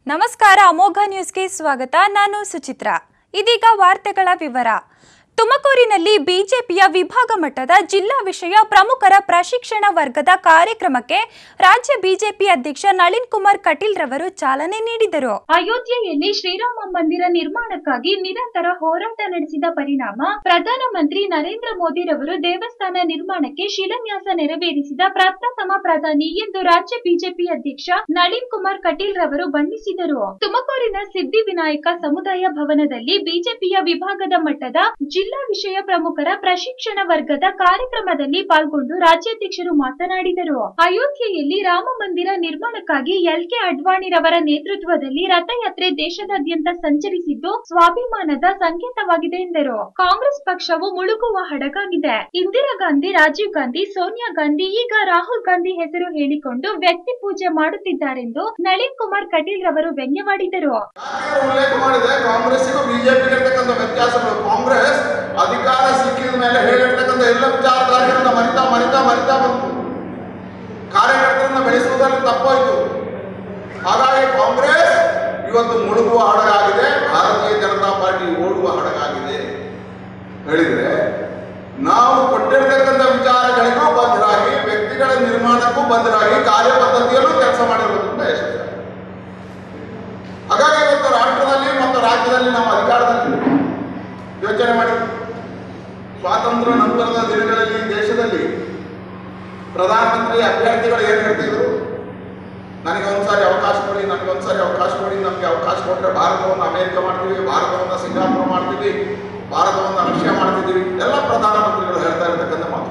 ನಮಸ್ಕಾರ ಅಮೋಘ ನ್ಯೂಸ್ಗೆ ಸ್ವಾಗತ ನಾನು ಸುಚಿತ್ರಾ ಇದೀಗ ವಾರ್ತೆಗಳ ವಿವರ ತುಮಕೂರಿನಲ್ಲಿ ಬಿಜೆಪಿಯ ವಿಭಾಗ ಮಟ್ಟದ ಜಿಲ್ಲಾ ವಿಷಯ ಪ್ರಮುಖರ ಪ್ರಶಿಕ್ಷಣ ವರ್ಗದ ಕಾರ್ಯಕ್ರಮಕ್ಕೆ ರಾಜ್ಯ ಬಿಜೆಪಿ ಅಧ್ಯಕ್ಷ ನಳಿನ್ ಕುಮಾರ್ ಕಟೀಲ್ ರವರು ಚಾಲನೆ ನೀಡಿದರು ಅಯೋಧ್ಯೆಯಲ್ಲಿ ಶ್ರೀರಾಮ ಮಂದಿರ ನಿರ್ಮಾಣಕ್ಕಾಗಿ ನಿರಂತರ ಹೋರಾಟ ನಡೆಸಿದ ಪರಿಣಾಮ ಪ್ರಧಾನಮಂತ್ರಿ ನರೇಂದ್ರ ಮೋದಿರವರು ದೇವಸ್ಥಾನ ನಿರ್ಮಾಣಕ್ಕೆ ಶಿಲಾನ್ಯಾಸ ನೆರವೇರಿಸಿದ ಪ್ರಪ್ರಥಮ ಪ್ರಧಾನಿ ಎಂದು ರಾಜ್ಯ ಬಿಜೆಪಿ ಅಧ್ಯಕ್ಷ ನಳಿನ್ ಕುಮಾರ್ ಕಟೀಲ್ ರವರು ಬಣ್ಣಿಸಿದರು ತುಮಕೂರಿನ ಸಿದ್ಧಿವಿನಾಯಕ ಸಮುದಾಯ ಭವನದಲ್ಲಿ ಬಿಜೆಪಿಯ ವಿಭಾಗದ ಮಟ್ಟದ ಜಿಲ್ಲಾ ವಿಷಯ ಪ್ರಮುಖರ ಪ್ರಶಿಕ್ಷಣ ವರ್ಗದ ಕಾರ್ಯಕ್ರಮದಲ್ಲಿ ಪಾಲ್ಗೊಂಡು ರಾಜ್ಯಾಧ್ಯಕ್ಷರು ಮಾತನಾಡಿದರು ಅಯೋಧ್ಯೆಯಲ್ಲಿ ರಾಮ ಮಂದಿರ ನಿರ್ಮಾಣಕ್ಕಾಗಿ ಎಲ್ ಕೆ ಅಡ್ವಾಣಿರವರ ನೇತೃತ್ವದಲ್ಲಿ ರಥಯಾತ್ರೆ ದೇಶದಾದ್ಯಂತ ಸಂಚರಿಸಿದ್ದು ಸ್ವಾಭಿಮಾನದ ಸಂಕೇತವಾಗಿದೆ ಎಂದರು ಕಾಂಗ್ರೆಸ್ ಪಕ್ಷವು ಮುಳುಗುವ ಹಡಗಾಗಿದೆ ಇಂದಿರಾ ಗಾಂಧಿ ರಾಜೀವ್ ಗಾಂಧಿ ಸೋನಿಯಾ ಗಾಂಧಿ ಈಗ ರಾಹುಲ್ ಗಾಂಧಿ ಹೆಸರು ಹೇಳಿಕೊಂಡು ವ್ಯಕ್ತಿ ಪೂಜೆ ಮಾಡುತ್ತಿದ್ದಾರೆಂದು ನಳಿನ್ ಕುಮಾರ್ ಕಟೀಲ್ ರವರು ವ್ಯಂಗ್ಯವಾಡಿದರು ಯಾಕೆ ಉಲ್ಲೇಖ ಮಾಡಿದೆ ಕಾಂಗ್ರೆಸ್ಸಿಗೂ ಬಿಜೆಪಿಗೆ ಇರ್ತಕ್ಕಂಥ ವ್ಯತ್ಯಾಸಗಳು ಕಾಂಗ್ರೆಸ್ ಅಧಿಕಾರ ಸಿಕ್ಕಿದ ಮೇಲೆ ಹೇಳಿರ್ತಕ್ಕಂಥ ಎಲ್ಲ ವಿಚಾರಧಾರೆಗಳನ್ನ ಮರಿತಾ ಮರಿತಾ ಮರಿತಾ ಬಂತು ಕಾರ್ಯಕರ್ತರನ್ನ ಬೆಳೆಸುವುದರಲ್ಲಿ ತಪ್ಪಾಯಿತು ಹಾಗಾಗಿ ಕಾಂಗ್ರೆಸ್ ಇವತ್ತು ಮುಳುಗುವ ಹಡಗಾಗಿದೆ ಭಾರತೀಯ ಜನತಾ ಪಾರ್ಟಿ ಓಡುವ ಹಡಗಾಗಿದೆ ಹೇಳಿದ್ರೆ ನಾವು ಕೊಟ್ಟಿರ್ತಕ್ಕಂಥ ವಿಚಾರಗಳಿಗೂ ಬದ್ಧರಾಗಿ ವ್ಯಕ್ತಿಗಳ ನಿರ್ಮಾಣಕ್ಕೂ ಬದ್ಧರಾಗಿ ಕಾರ್ಯಪದ್ಧತಿಯಲ್ಲೂ ಕೆಲಸ ಮಾಡಿರೋದ್ರಿಂದ ಯಶಸ್ವಿ ಹಾಗಾಗಿ ಇವತ್ತು ರಾಷ್ಟ್ರದಲ್ಲಿ ಮತ್ತು ರಾಜ್ಯದಲ್ಲಿ ನಾವು ಅಧಿಕಾರದಲ್ಲಿ ಯೋಚನೆ ಮಾಡಿ ಸ್ವಾತಂತ್ರ್ಯ ನಂತರದ ದಿನಗಳಲ್ಲಿ ದೇಶದಲ್ಲಿ ಪ್ರಧಾನಮಂತ್ರಿ ಅಭ್ಯರ್ಥಿಗಳು ಏನು ಹೇಳ್ತಿದ್ರು ನನಗೆ ಒಂದ್ಸಾರಿ ಅವಕಾಶ ಕೊಡಿ ನನಗೆ ಒಂದ್ಸಾರಿ ಅವಕಾಶ ಕೊಡಿ ನಮಗೆ ಅವಕಾಶ ಕೊಟ್ಟರೆ ಭಾರತವನ್ನು ಅಮೆರಿಕ ಮಾಡ್ತೀವಿ ಭಾರತವನ್ನು ಸಿಂಗಾಪುರ ಮಾಡ್ತೀವಿ ಭಾರತವನ್ನು ರಷ್ಯಾ ಮಾಡ್ತಿದ್ದೀವಿ ಎಲ್ಲ ಪ್ರಧಾನಮಂತ್ರಿಗಳು ಹೇಳ್ತಾ ಇರ್ತಕ್ಕಂಥ ಮಾತು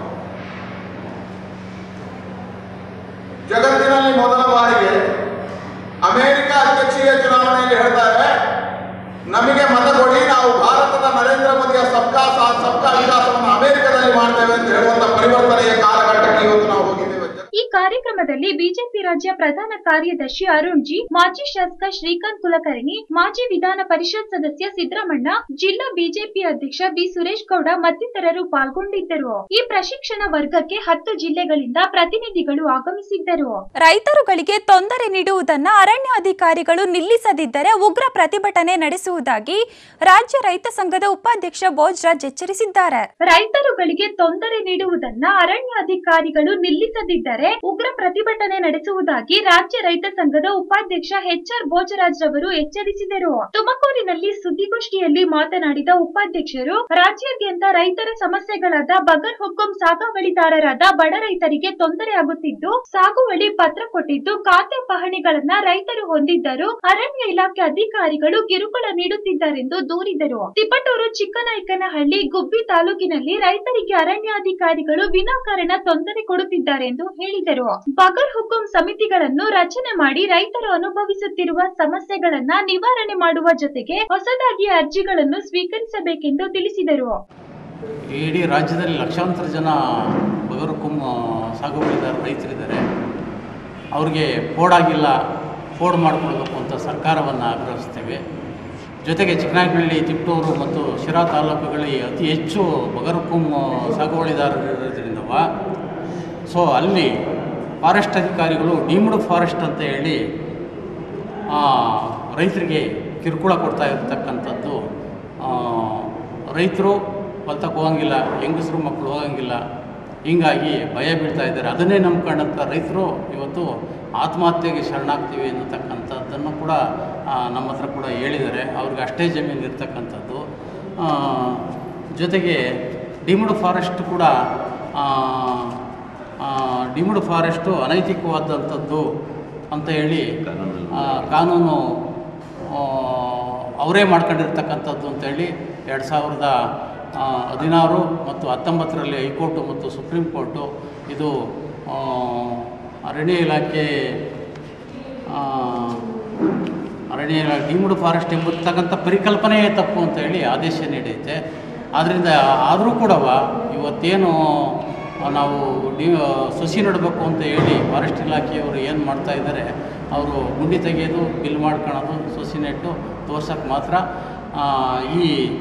ಜಗತ್ತಿನಲ್ಲಿ ಮೊದಲ ಬಾರಿಗೆ ಅಮೆರಿಕ ಅಧ್ಯಕ್ಷೀಯ ಚುನಾವಣೆಯಲ್ಲಿ ಹೇಳ್ತಾರೆ ನಮಗೆ ಮತ ಕೊಡಿ ನಾವು ಭಾರತದ ನರೇಂದ್ರ ಮೋದಿಯ ಸಬ್ಕಾ ಸಾಥ್ ಸಬ್ಕಾ ವಿಕಾಸವನ್ನು ಅಮೆರಿಕದಲ್ಲಿ ಮಾಡ್ತೇವೆ ಅಂತ ಹೇಳುವಂತ ಪರಿವರ್ತನೆಯ ಕಾಲಘಟ್ಟಕ್ಕೆ ಇವತ್ತು ನಾವು ಹೋಗಿದ್ದೇವೆ ಈ ಕಾರ್ಯಕ್ರಮದಲ್ಲಿ ಬಿಜೆಪಿ ರಾಜ್ಯ ಪ್ರಧಾನ ಕಾರ್ಯದರ್ಶಿ ಅರುಣ್ ಜಿ ಮಾಜಿ ಶಾಸಕ ಶ್ರೀಕಾಂತ್ ಕುಲಕರ್ಣಿ ಮಾಜಿ ವಿಧಾನ ಪರಿಷತ್ ಸದಸ್ಯ ಸಿದ್ದರಾಮಣ್ಣ ಜಿಲ್ಲಾ ಬಿಜೆಪಿ ಅಧ್ಯಕ್ಷ ಬಿ ಸುರೇಶ್ ಗೌಡ ಮತ್ತಿತರರು ಪಾಲ್ಗೊಂಡಿದ್ದರು ಈ ಪ್ರಶಿಕ್ಷಣ ವರ್ಗಕ್ಕೆ ಹತ್ತು ಜಿಲ್ಲೆಗಳಿಂದ ಪ್ರತಿನಿಧಿಗಳು ಆಗಮಿಸಿದ್ದರು ರೈತರುಗಳಿಗೆ ತೊಂದರೆ ನೀಡುವುದನ್ನು ಅರಣ್ಯ ಅಧಿಕಾರಿಗಳು ನಿಲ್ಲಿಸದಿದ್ದರೆ ಉಗ್ರ ಪ್ರತಿಭಟನೆ ನಡೆಸುವುದಾಗಿ ರಾಜ್ಯ ರೈತ ಸಂಘದ ಉಪಾಧ್ಯಕ್ಷ ಭೋಜ್ರಾಜ್ ಎಚ್ಚರಿಸಿದ್ದಾರೆ ರೈತರುಗಳಿಗೆ ತೊಂದರೆ ನೀಡುವುದನ್ನ ಅರಣ್ಯ ಅಧಿಕಾರಿಗಳು ನಿಲ್ಲಿಸದಿದ್ದರೆ ಉಗ್ರ ಪ್ರತಿಭಟನೆ ನಡೆಸುವುದಾಗಿ ರಾಜ್ಯ ರೈತ ಸಂಘದ ಉಪಾಧ್ಯಕ್ಷ ಎಚ್ ಆರ್ ಭೋಜರಾಜ್ ರವರು ಎಚ್ಚರಿಸಿದರು ತುಮಕೂರಿನಲ್ಲಿ ಸುದ್ದಿಗೋಷ್ಠಿಯಲ್ಲಿ ಮಾತನಾಡಿದ ಉಪಾಧ್ಯಕ್ಷರು ರಾಜ್ಯಾದ್ಯಂತ ರೈತರ ಸಮಸ್ಯೆಗಳಾದ ಬಗರ್ ಹುಕುಂ ಸಾಗುವಳಿದಾರರಾದ ಬಡ ರೈತರಿಗೆ ತೊಂದರೆ ಆಗುತ್ತಿದ್ದು ಸಾಗುವಳಿ ಪತ್ರ ಕೊಟ್ಟಿದ್ದು ಖಾತೆ ಪಹಣಿಗಳನ್ನ ರೈತರು ಹೊಂದಿದ್ದರೂ ಅರಣ್ಯ ಇಲಾಖೆ ಅಧಿಕಾರಿಗಳು ಕಿರುಕುಳ ನೀಡುತ್ತಿದ್ದಾರೆಂದು ದೂರಿದರು ತಿಪಟೂರು ಚಿಕ್ಕನಾಯಕನಹಳ್ಳಿ ಗುಬ್ಬಿ ತಾಲೂಕಿನಲ್ಲಿ ರೈತರಿಗೆ ಅರಣ್ಯಾಧಿಕಾರಿಗಳು ವಿನಾಕಾರಣ ತೊಂದರೆ ಕೊಡುತ್ತಿದ್ದಾರೆಂದು ಹೇಳಿದರು ಬಗರ್ ಹುಕುಂ ಸಮಿತಿಗಳನ್ನು ರಚನೆ ಮಾಡಿ ರೈತರು ಅನುಭವಿಸುತ್ತಿರುವ ಸಮಸ್ಯೆಗಳನ್ನ ನಿವಾರಣೆ ಮಾಡುವ ಜೊತೆಗೆ ಹೊಸದಾಗಿ ಅರ್ಜಿಗಳನ್ನು ಸ್ವೀಕರಿಸಬೇಕೆಂದು ತಿಳಿಸಿದರು ಇಡೀ ರಾಜ್ಯದಲ್ಲಿ ಲಕ್ಷಾಂತರ ಜನ ಬಗರುಕುಂ ಸಾಗುವಳಿದಾರ ರೈತರಿದ್ದಾರೆ ಅವ್ರಿಗೆ ಫೋಡಾಗಿಲ್ಲ ಫೋಡ್ ಮಾಡಿಕೊಡ್ಬೇಕು ಅಂತ ಸರ್ಕಾರವನ್ನು ಆಗ್ರಹಿಸ್ತೇವೆ ಜೊತೆಗೆ ಚಿಕ್ಕನಾಯಕನಹಳ್ಳಿ ತಿಪ್ಟೂರು ಮತ್ತು ಶಿರಾ ತಾಲೂಕುಗಳಲ್ಲಿ ಅತಿ ಹೆಚ್ಚು ಬಗರುಕುಂ ಸಾಗುವಳಿದಾರರಿರೋದ್ರಿಂದವ ಸೊ ಅಲ್ಲಿ ಫಾರೆಸ್ಟ್ ಅಧಿಕಾರಿಗಳು ಡೀಮ್ಡ್ ಫಾರೆಸ್ಟ್ ಅಂತ ಹೇಳಿ ಆ, ರೈತರಿಗೆ ಕಿರುಕುಳ ಕೊಡ್ತಾ ಇರತಕ್ಕಂಥದ್ದು ರೈತರು ಹೊಲ್ತಕ್ಕೆ ಹೋಗಂಗಿಲ್ಲ ಹೆಂಗಸರು ಮಕ್ಕಳು ಹೋಗಂಗಿಲ್ಲ ಹೀಗಾಗಿ ಭಯ ಬೀಳ್ತಾ ಇದ್ದಾರೆ ಅದನ್ನೇ ನಂಬ್ಕೊಂಡಂಥ ರೈತರು ಇವತ್ತು ಆತ್ಮಹತ್ಯೆಗೆ ಶರಣಾಗ್ತೀವಿ ಅನ್ನತಕ್ಕಂಥದ್ದನ್ನು ಕೂಡ ಆ, ನಮ್ಮ ಹತ್ರ ಕೂಡ ಹೇಳಿದ್ದಾರೆ ಅವ್ರಿಗೆ ಅಷ್ಟೇ ಜಮೀನು ಇರ್ತಕ್ಕಂಥದ್ದು ಆ, ಜೊತೆಗೆ ಡಿಮ್ಡ್ ಫಾರೆಸ್ಟ್ ಕೂಡ ಡಿಮ್ಡ್ ಫಾರೆಸ್ಟು ಅನೈತಿಕವಾದಂಥದ್ದು ಅಂತ ಹೇಳಿ ಆ, ಕಾನೂನು ಆ, ಅವರೇ ಮಾಡ್ಕೊಂಡಿರ್ತಕ್ಕಂಥದ್ದು ಅಂತೇಳಿ ಎರಡು ಸಾವಿರದ ಆ, ಹದಿನಾರು ಮತ್ತು ಹತ್ತೊಂಬತ್ತರಲ್ಲಿ ಹೈಕೋರ್ಟು ಮತ್ತು ಸುಪ್ರೀಂ ಕೋರ್ಟು ಇದು ಆ, ಅರಣ್ಯ ಇಲಾಖೆ ಆ, ಅರಣ್ಯ ಇಲಾಖೆ ಡೀಮ್ಡ್ ಫಾರೆಸ್ಟ್ ಎಂಬತಕ್ಕಂಥ ಪರಿಕಲ್ಪನೆಯೇ ತಪ್ಪು ಅಂತ ಹೇಳಿ ಆದೇಶ ನೀಡೈತೆ ಆದ್ದರಿಂದ ಆದರೂ ಕೂಡವ ಇವತ್ತೇನು ನಾವು ಡಿ ಸಸಿ ನೆಡಬೇಕು ಅಂತ ಹೇಳಿ ಫಾರೆಸ್ಟ್ ಇಲಾಖೆಯವರು ಏನು ಮಾಡ್ತಾ ಇದ್ದಾರೆ ಅವರು ಗುಂಡಿ ತೆಗೆಯೋದು ಬಿಲ್ ಮಾಡ್ಕೊಳೋದು ಸಸಿ ನೆಟ್ಟು ತೋರ್ಸೋಕ್ಕೆ ಮಾತ್ರ ಆ, ಈ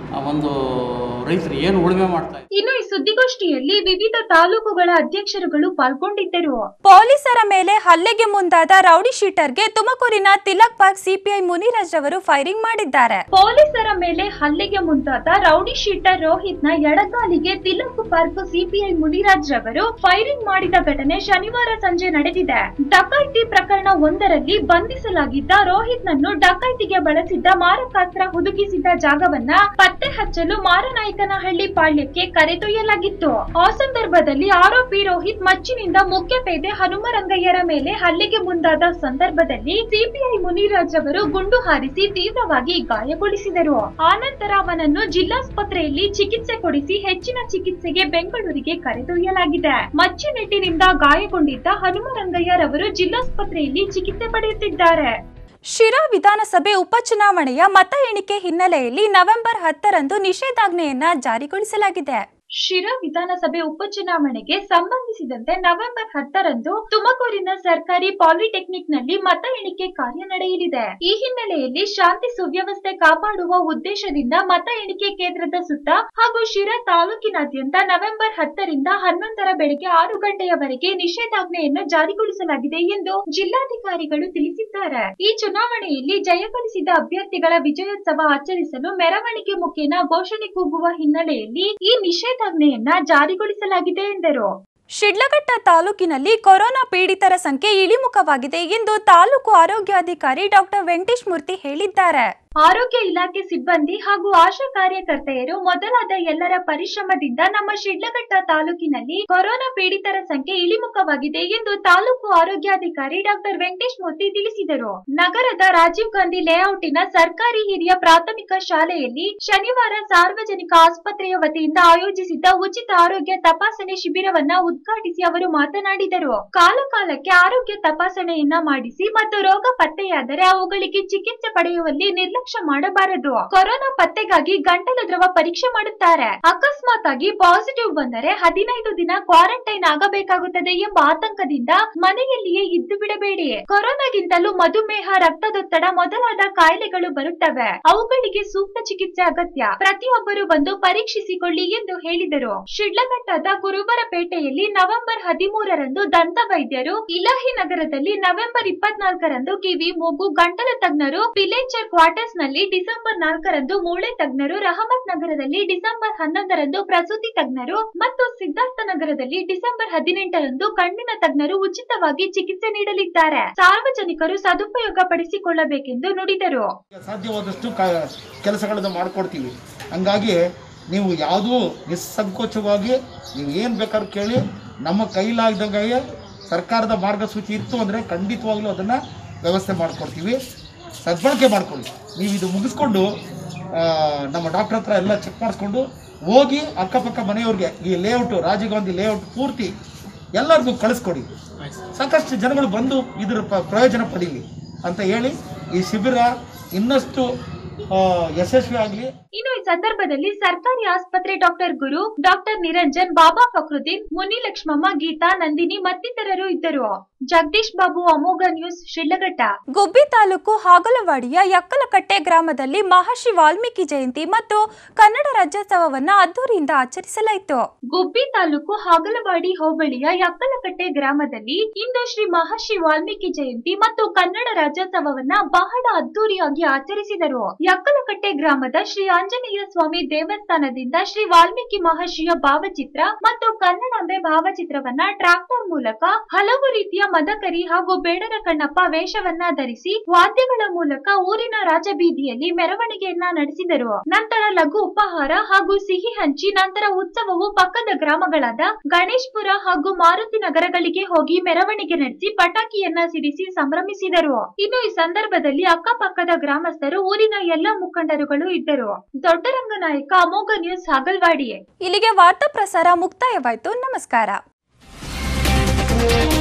ಆ ಒಂದು ರೈತರು ಏನು ಉಳುಮೆ ಮಾಡ್ತಾ ಇದ್ದಾರೆ ಇನ್ನು ಈ ಸುದ್ದಿಗೋಷ್ಠಿಯಲ್ಲಿ ವಿವಿಧ ತಾಲೂಕುಗಳ ಅಧ್ಯಕ್ಷರುಗಳು ಪಾಲ್ಗೊಂಡಿದ್ದರು ಪೊಲೀಸರ ಮೇಲೆ ಹಲ್ಲೆಗೆ ಮುಂದಾದ ರೌಡಿ ಶೀಟರ್ಗೆ ತುಮಕೂರಿನ ತಿಲಕ್ ಪಾರ್ಕ್ ಸಿಪಿಐ ಮುನಿರಾಜ್ ಅವರು ಫೈರಿಂಗ್ ಮಾಡಿದ್ದಾರೆ ಪೊಲೀಸರ ಮೇಲೆ ಹಲ್ಲೆಗೆ ಮುಂದಾದ ರೌಡಿ ಶೀಟರ್ ರೋಹಿತ್ ನ ಎಡಗಾಲಿಗೆ ತಿಲಕ್ ಪಾರ್ಕ್ ಸಿಪಿಐ ಮುನಿರಾಜ್ ರವರು ಫೈರಿಂಗ್ ಮಾಡಿದ ಘಟನೆ ಶನಿವಾರ ಸಂಜೆ ನಡೆದಿದೆ ಡಕಾಯಿತಿ ಪ್ರಕರಣ ಒಂದರಲ್ಲಿ ಬಂಧಿಸಲಾಗಿದ್ದ ರೋಹಿತ್ ನನ್ನು ಡಕಾಯಿತಿಗೆ ಬಳಸಿದ್ದ ಮಾರಕಾಸ್ತ್ರ ಹುದುಗಿಸಿದ್ದ ಜಾಗವನ್ನ ಪತ್ತೆ ಹಚ್ಚಲು ಮಾರನಾಯಕನಹಳ್ಳಿ ಪಾಳ್ಯಕ್ಕೆ ಕರೆದೊಯ್ಯಲಾಗಿತ್ತು ಆ ಸಂದರ್ಭದಲ್ಲಿ ಆರೋಪಿ ರೋಹಿತ್ ಮಚ್ಚಿನಿಂದ ಮುಖ್ಯಪೇದೆ ಹನುಮರಂಗಯ್ಯರ ಮೇಲೆ ಹಲ್ಲೆಗೆ ಮುಂದಾದ ಸಂದರ್ಭದಲ್ಲಿ ಸಿಪಿಐ ಮುನಿರಾಜ್ ಅವರು ಗುಂಡು ಹಾರಿಸಿ ತೀವ್ರವಾಗಿ ಗಾಯಗೊಳಿಸಿದರು ಆನಂತರ ಅವನನ್ನು ಜಿಲ್ಲಾಸ್ಪತ್ರೆಯಲ್ಲಿ ಚಿಕಿತ್ಸೆ ಕೊಡಿಸಿ ಹೆಚ್ಚಿನ ಚಿಕಿತ್ಸೆಗೆ ಬೆಂಗಳೂರಿಗೆ ಕರೆದೊಯ್ಯಲಾಗಿದೆ ಮಚ್ಚಿನೆಟ್ಟಿನಿಂದ ಗಾಯಗೊಂಡಿದ್ದ ಹನುಮರಂಗಯ್ಯರವರು ಜಿಲ್ಲಾಸ್ಪತ್ರೆಯಲ್ಲಿ ಚಿಕಿತ್ಸೆ ಪಡೆಯುತ್ತಿದ್ದಾರೆ ಶಿರಾ ವಿಧಾನಸಭೆ ಉಪಚುನಾವಣೆಯ ಮತ ಎಣಿಕೆ ಹಿನ್ನೆಲೆಯಲ್ಲಿ ನವೆಂಬರ್ ಹತ್ತರಂದು ನಿಷೇಧಾಜ್ಞೆಯನ್ನ ಜಾರಿಗೊಳಿಸಲಾಗಿದೆ ಶಿರಾ ವಿಧಾನಸಭೆ ಉಪಚುನಾವಣೆಗೆ ಸಂಬಂಧಿಸಿದಂತೆ ನವೆಂಬರ್ ಹತ್ತರಂದು ತುಮಕೂರಿನ ಸರ್ಕಾರಿ ಪಾಲಿಟೆಕ್ನಿಕ್ ನಲ್ಲಿ ಮತ ಎಣಿಕೆ ಕಾರ್ಯ ನಡೆಯಲಿದೆ ಈ ಹಿನ್ನೆಲೆಯಲ್ಲಿ ಶಾಂತಿ ಸುವ್ಯವಸ್ಥೆ ಕಾಪಾಡುವ ಉದ್ದೇಶದಿಂದ ಮತ ಎಣಿಕೆ ಕೇಂದ್ರದ ಸುತ್ತ ಹಾಗೂ ಶಿರಾ ತಾಲೂಕಿನಾದ್ಯಂತ ನವೆಂಬರ್ ಹತ್ತರಿಂದ ಹನ್ನೊಂದರ ಬೆಳಗ್ಗೆ ಆರು ಗಂಟೆಯವರೆಗೆ ನಿಷೇಧಾಜ್ಞೆಯನ್ನು ಜಾರಿಗೊಳಿಸಲಾಗಿದೆ ಎಂದು ಜಿಲ್ಲಾಧಿಕಾರಿಗಳು ತಿಳಿಸಿದ್ದಾರೆ ಈ ಚುನಾವಣೆಯಲ್ಲಿ ಜಯಗಳಿಸಿದ ಅಭ್ಯರ್ಥಿಗಳ ವಿಜಯೋತ್ಸವ ಆಚರಿಸಲು ಮೆರವಣಿಗೆ ಮುಖೇನ ಘೋಷಣೆ ಕೂಗುವ ಹಿನ್ನೆಲೆಯಲ್ಲಿ ಈ ನಿಷೇಧಾಜ್ಞೆಯನ್ನ ಜಾರಿಗೊಳಿಸಲಾಗಿದೆ ಎಂದರು ಶಿಡ್ಲಘಟ್ಟ ತಾಲೂಕಿನಲ್ಲಿ ಕೊರೋನಾ ಪೀಡಿತರ ಸಂಖ್ಯೆ ಇಳಿಮುಖವಾಗಿದೆ ಎಂದು ತಾಲೂಕು ಆರೋಗ್ಯಾಧಿಕಾರಿ ಡಾಕ್ಟರ್ ವೆಂಕಟೇಶ್ ಮೂರ್ತಿ ಹೇಳಿದ್ದಾರೆ ಆರೋಗ್ಯ ಇಲಾಖೆ ಸಿಬ್ಬಂದಿ ಹಾಗೂ ಆಶಾ ಕಾರ್ಯಕರ್ತೆಯರು ಮೊದಲಾದ ಎಲ್ಲರ ಪರಿಶ್ರಮದಿಂದ ನಮ್ಮ ಶಿಡ್ಲಘಟ್ಟ ತಾಲೂಕಿನಲ್ಲಿ ಕೊರೋನಾ ಪೀಡಿತರ ಸಂಖ್ಯೆ ಇಳಿಮುಖವಾಗಿದೆ ಎಂದು ತಾಲೂಕು ಆರೋಗ್ಯಾಧಿಕಾರಿ ಡಾಕ್ಟರ್ ವೆಂಕಟೇಶ್ ಮೂರ್ತಿ ತಿಳಿಸಿದರು ನಗರದ ರಾಜೀವ್ ಗಾಂಧಿ ಲೇಔಟಿನ ಸರ್ಕಾರಿ ಹಿರಿಯ ಪ್ರಾಥಮಿಕ ಶಾಲೆಯಲ್ಲಿ ಶನಿವಾರ ಸಾರ್ವಜನಿಕ ಆಸ್ಪತ್ರೆಯ ವತಿಯಿಂದ ಆಯೋಜಿಸಿದ್ದ ಉಚಿತ ಆರೋಗ್ಯ ತಪಾಸಣೆ ಶಿಬಿರವನ್ನ ಉದ್ಘಾಟಿಸಿ ಅವರು ಮಾತನಾಡಿದರು ಕಾಲ ಕಾಲಕ್ಕೆ ಆರೋಗ್ಯ ತಪಾಸಣೆಯನ್ನ ಮಾಡಿಸಿ ಮತ್ತು ರೋಗ ಪತ್ತೆಯಾದರೆ ಅವುಗಳಿಗೆ ಚಿಕಿತ್ಸೆ ಪಡೆಯುವಲ್ಲಿ ನಿರ್ಲಕ್ಷ್ಯ ಮಾಡಬಾರದು ಕೊರೋನಾ ಪತ್ತೆಗಾಗಿ ಗಂಟಲು ದ್ರವ ಪರೀಕ್ಷೆ ಮಾಡುತ್ತಾರೆ ಅಕಸ್ಮಾತ್ ಆಗಿ ಪಾಸಿಟಿವ್ ಬಂದರೆ ಹದಿನೈದು ದಿನ ಕ್ವಾರಂಟೈನ್ ಆಗಬೇಕಾಗುತ್ತದೆ ಎಂಬ ಆತಂಕದಿಂದ ಮನೆಯಲ್ಲಿಯೇ ಇದ್ದು ಬಿಡಬೇಡಿ ಕೊರೋನಾಗಿಂತಲೂ ಮಧುಮೇಹ ರಕ್ತದೊತ್ತಡ ಮೊದಲಾದ ಕಾಯಿಲೆಗಳು ಬರುತ್ತವೆ ಅವುಗಳಿಗೆ ಸೂಕ್ತ ಚಿಕಿತ್ಸೆ ಅಗತ್ಯ ಪ್ರತಿಯೊಬ್ಬರು ಬಂದು ಪರೀಕ್ಷಿಸಿಕೊಳ್ಳಿ ಎಂದು ಹೇಳಿದರು ಶಿಡ್ಲಘಟ್ಟದ ಕುರುಬರಪೇಟೆಯಲ್ಲಿ ನವೆಂಬರ್ ಹದಿಮೂರರಂದು ದಂತ ವೈದ್ಯರು ಇಲಾಹಿ ನಗರದಲ್ಲಿ ನವೆಂಬರ್ ಇಪ್ಪತ್ನಾಲ್ಕರಂದು ಕಿವಿ ಮೂಗು ಗಂಟಲು ತಜ್ಞರು ಪಿಲೇಚರ್ ಕ್ವಾರ್ಟರ್ಸ್ ನಲ್ಲಿ ಡಿಸೆಂಬರ್ ನಾಲ್ಕರಂದು ಮೂಳೆ ತಜ್ಞರು ರಹಮತ್ ನಗರದಲ್ಲಿ ಡಿಸೆಂಬರ್ ಹನ್ನೊಂದರಂದು ಪ್ರಸೂತಿ ತಜ್ಞರು ಮತ್ತು ಸಿದ್ಧಾರ್ಥ ನಗರದಲ್ಲಿ ಡಿಸೆಂಬರ್ ಹದಿನೆಂಟರಂದು ಕಣ್ಣಿನ ತಜ್ಞರು ಉಚಿತವಾಗಿ ಚಿಕಿತ್ಸೆ ನೀಡಲಿದ್ದಾರೆ ಸಾರ್ವಜನಿಕರು ಸದುಪಯೋಗ ಪಡಿಸಿಕೊಳ್ಳಬೇಕೆಂದು ನುಡಿದರು ಸಾಧ್ಯವಾದಷ್ಟು ಕ ಕೆಲಸಗಳನ್ನು ಮಾಡಿಕೊಡ್ತೀವಿ ಹಂಗಾಗಿ ನೀವು ಯಾವುದೂ ನಿಸ್ಸಂಕೋಚವಾಗಿ ನೀವು ಏನು ಬೇಕಾದ್ರೂ ಕೇಳಿ ನಮ್ಮ ಕೈಲಾಗ್ದಂಗೆ ಸರ್ಕಾರದ ಮಾರ್ಗಸೂಚಿ ಇತ್ತು ಅಂದರೆ ಖಂಡಿತವಾಗ್ಲೂ ಅದನ್ನು ವ್ಯವಸ್ಥೆ ಮಾಡಿಕೊಡ್ತೀವಿ ಸದ್ಬಳಕೆ ಮಾಡ್ಕೊಳ್ಳಿ ನೀವು ಇದು ಮುಗಿಸ್ಕೊಂಡು ಆ, ನಮ್ಮ ಡಾಕ್ಟರ್ ಹತ್ರ ಎಲ್ಲ ಚೆಕ್ ಮಾಡಿಸ್ಕೊಂಡು ಹೋಗಿ ಅಕ್ಕಪಕ್ಕ ಮನೆಯವ್ರಿಗೆ ಈ ಲೇಔಟು ರಾಜೀವ್ ಗಾಂಧಿ ಲೇಔಟ್ ಪೂರ್ತಿ ಎಲ್ಲರಿಗೂ ಕಳಿಸ್ಕೊಡಿ ಸಾಕಷ್ಟು ಜನಗಳು ಬಂದು ಇದರ ಪ- ಪ್ರಯೋಜನ ಪಡೀಲಿ ಅಂತ ಹೇಳಿ ಈ ಶಿಬಿರ ಇನ್ನಷ್ಟು ಆ, ಯಶಸ್ವಿ ಆಗಲಿ ಇನ್ನು ಈ ಸಂದರ್ಭದಲ್ಲಿ ಸರ್ಕಾರಿ ಆಸ್ಪತ್ರೆ ಡಾಕ್ಟರ್ ಗುರು ಡಾಕ್ಟರ್ ನಿರಂಜನ್ ಬಾಬಾ ಫಕ್ರುದ್ದೀನ್ ಮುನಿ ಲಕ್ಷ್ಮಮ್ಮ ಗೀತಾ ನಂದಿನಿ ಮತ್ತಿತರರು ಇದ್ದರು ಜಗದೀಶ್ ಬಾಬು ಅಮೋಘ ನ್ಯೂಸ್ ಶಿಡ್ಲಘಟ್ಟ ಗುಬ್ಬಿ ತಾಲೂಕು ಹಾಗಲವಾಡಿಯ ಯಕ್ಕಲಕಟ್ಟೆ ಗ್ರಾಮದಲ್ಲಿ ಮಹರ್ಷಿ ವಾಲ್ಮೀಕಿ ಜಯಂತಿ ಮತ್ತು ಕನ್ನಡ ರಾಜ್ಯೋತ್ಸವವನ್ನು ಅದ್ದೂರಿಯಿಂದ ಆಚರಿಸಲಾಯಿತು ಗುಬ್ಬಿ ತಾಲೂಕು ಹಾಗಲವಾಡಿ ಹೋಬಳಿಯ ಯಕ್ಕಲಕಟ್ಟೆ ಗ್ರಾಮದಲ್ಲಿ ಇಂದು ಶ್ರೀ ಮಹರ್ಷಿ ವಾಲ್ಮೀಕಿ ಜಯಂತಿ ಮತ್ತು ಕನ್ನಡ ರಾಜ್ಯೋತ್ಸವವನ್ನ ಬಹಳ ಅದ್ದೂರಿಯಾಗಿ ಆಚರಿಸಿದರು ಯಕ್ಕಲಕಟ್ಟೆ ಗ್ರಾಮದ ಶ್ರೀ ಆಂಜನೇಯ ಸ್ವಾಮಿ ದೇವಸ್ಥಾನದಿಂದ ಶ್ರೀ ವಾಲ್ಮೀಕಿ ಮಹರ್ಷಿಯ ಭಾವಚಿತ್ರ ಮತ್ತು ಕನ್ನಡಾಂಬೆ ಭಾವಚಿತ್ರವನ್ನ ಟ್ರಾಕ್ಟರ್ ಮೂಲಕ ಹಲವು ರೀತಿಯ ಮದಕರಿ ಹಾಗೂ ಬೇಡರ ಕಣ್ಣಪ್ಪ ವೇಷವನ್ನ ಧರಿಸಿ ವಾದ್ಯಗಳ ಮೂಲಕ ಊರಿನ ರಾಜಬೀದಿಯಲ್ಲಿ ಮೆರವಣಿಗೆಯನ್ನ ನಡೆಸಿದರು ನಂತರ ಲಘು ಉಪಹಾರ ಹಾಗೂ ಸಿಹಿ ಹಂಚಿ ನಂತರ ಉತ್ಸವವು ಪಕ್ಕದ ಗ್ರಾಮಗಳಾದ ಗಣೇಶ್ಪುರ ಹಾಗೂ ಮಾರುತಿ ನಗರಗಳಿಗೆ ಹೋಗಿ ಮೆರವಣಿಗೆ ನಡೆಸಿ ಪಟಾಕಿಯನ್ನ ಸಿಡಿಸಿ ಸಂಭ್ರಮಿಸಿದರು ಇನ್ನು ಈ ಸಂದರ್ಭದಲ್ಲಿ ಅಕ್ಕಪಕ್ಕದ ಗ್ರಾಮಸ್ಥರು ಊರಿನ ಎಲ್ಲ ಮುಖಂಡರುಗಳು ಇದ್ದರು ದೊಡ್ಡರಂಗನಾಯಕ ಅಮೋಘ ನ್ಯೂಸ್ ಹಾಗಲ್ವಾಡಿ ಇಲ್ಲಿಗೆ ವಾರ್ತಾ ಪ್ರಸಾರ ಮುಕ್ತಾಯವಾಯಿತು ನಮಸ್ಕಾರ